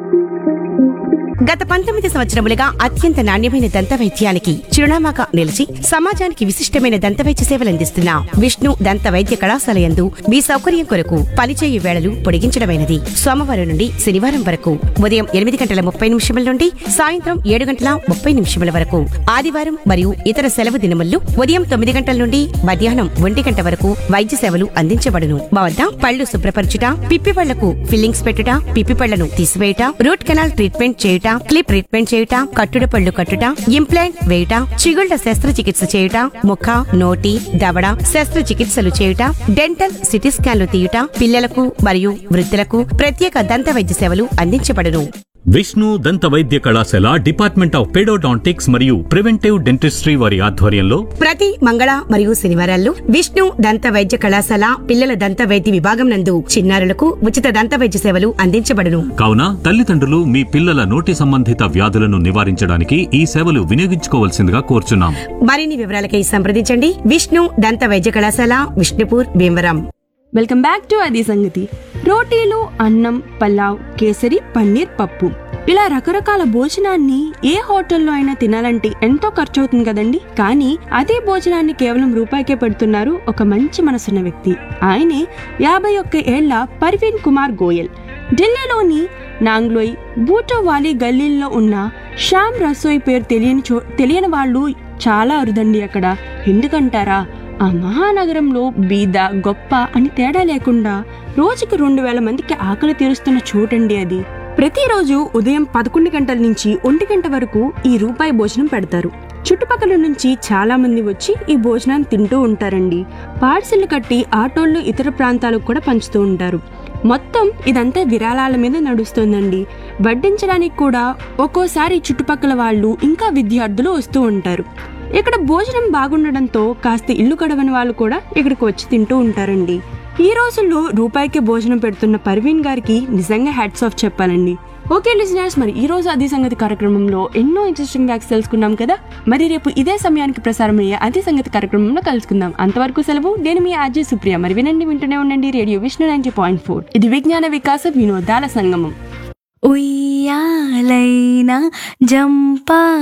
గత పంతొమ్మిది సంవత్సరములుగా అత్యంత నాణ్యమైన దంత వైద్యానికి చిరునామాగా నిలిచి సమాజానికి విశిష్టమైన దంత వైద్య సేవలందిస్తున్న విష్ణు దంత వైద్య కళాశాల యందు మీ సౌకర్యం కొరకు పనిచేయు వేళలు పొడిగించడమైనది సోమవారం నుండి శనివారం వరకు ఉదయం ఎనిమిది గంటల ముప్పై నిమిషముల నుండి సాయంత్రం ఏడు గంటల ముప్పై నిమిషముల వరకు ఆదివారం మరియు ఇతర సెలవు దినముల్లో ఉదయం తొమ్మిది గంటల నుండి మధ్యాహ్నం ఒంటి గంట వరకు వైద్య సేవలు అందించబడును మా వద్ద పళ్ళు శుభ్రపరచుట పిప్పి పళ్లకు ఫిల్లింగ్స్ పెట్టుట పిప్పి పళ్లను తీసివేయుట రూట్ కెనాల్ ట్రీట్మెంట్ చేయుట క్లిప్ ట్రీట్మెంట్ చేయుట కట్టుడు పళ్ళు కట్టుట ఇంప్లాంట్ వేయుట చిగుళ్ల శస్త్రచికిత్స చేయుట ముఖ నోటి దవడ శస్త్రచికిత్సలు చేయుట డెంటల్ సిటీ స్కాన్లు తీయుట పిల్లలకు మరియు వృద్ధులకు ప్రత్యేక దంత వైద్య సేవలు అందించబడును విష్ణు దంత వైద్య కళాశాల డిపార్ట్మెంట్ ఆఫ్ పెడోడాంటిక్స్ మరియు ప్రివెంటివ్ డెంటిస్ట్రీ వారి ఆధ్వర్యంలో ప్రతి మంగళ మరియు శనివారాల్లో విష్ణు దంత వైద్య కళాశాల పిల్లల దంత వైద్య విభాగం నందు చిన్నారులకు ఉచిత దంత వైద్య సేవలు అందించబడును కావున తల్లిదండ్రులు మీ పిల్లల నోటి సంబంధిత వ్యాధులను నివారించడానికి ఈ సేవలు వినియోగించుకోవాల్సిందిగా కోరుచున్నాం మరిన్ని వివరాలకై సంప్రదించండి విష్ణు దంత వైద్య కళాశాల Vishnupur Bhimavaram welcome back to అది సంగతి రోటీలు అన్నం పలావ్ కేసరి పన్నీర్ పప్పు ఇలా రకరకాల భోజనాన్ని ఏ హోటల్లో అయినా తినాలంటే ఎంతో ఖర్చు అవుతుంది కదండి కానీ అదే భోజనాన్ని కేవలం రూపాయికే పెడుతున్నారు ఒక మంచి మనసున్న వ్యక్తి ఆయనే యాభై ఒక్క ఏళ్ల పర్వీన్ కుమార్ గోయల్ ఢిల్లీలోని నాంగ్లోయ్ బూటోవాలి గల్లీల్లో ఉన్న శ్యామ్ రసోయ్ పేరు తెలియని చో తెలియని వాళ్ళు చాలా అరుదండి అక్కడ ఎందుకంటారా ఆ మహానగరంలో బీద గొప్ప అని తేడా లేకుండా రోజుకి రెండు వేల మందికి ఆకలి తీరుస్తున్న చోటండి అది ప్రతిరోజు ఉదయం పదకొండు గంటల నుంచి ఒంటి గంట వరకు ఈ రూపాయి భోజనం పెడతారు చుట్టుపక్కల నుంచి చాలా మంది వచ్చి ఈ భోజనాన్ని తింటూ ఉంటారండి పార్సిల్ కట్టి ఆటోళ్ళు ఇతర ప్రాంతాలకు కూడా పంచుతూ ఉంటారు మొత్తం ఇదంతా విరాళాల మీద నడుస్తోందండి వడ్డించడానికి కూడా ఒక్కోసారి చుట్టుపక్కల వాళ్ళు ఇంకా విద్యార్థులు వస్తూ ఉంటారు ఇక్కడ భోజనం బాగుండడంతో కాస్త ఇల్లు గడవని వాళ్ళు కూడా ఇక్కడికి వచ్చి తింటూ ఉంటారండి ఈ రోజుల్లో రూపాయికి భోజనం పెడుతున్న పర్వీన్ గారికి నిజంగా హ్యాట్స్ ఆఫ్ చెప్పాలండి ఓకే లిజనర్స్ మరి ఈ రోజు అదే సంగతి కార్యక్రమంలో ఎన్నో ఇంట్రెస్టింగ్ ఫ్యాక్ట్స్ తెలుసుకున్నాం కదా మరి రేపు ఇదే సమయానికి ప్రసారమయ్యే అదే సంగతి కార్యక్రమంలో కలుసుకుందాం అంతవరకు సెలవు నేను మీ అజయ్ సుప్రియ మరి వినండి వింటూనే ఉండండి radio Vishnu ninety point four ఇది విజ్ఞాన వికాస వినోదాల సంగమం ఉయ్యాలైనా జంపా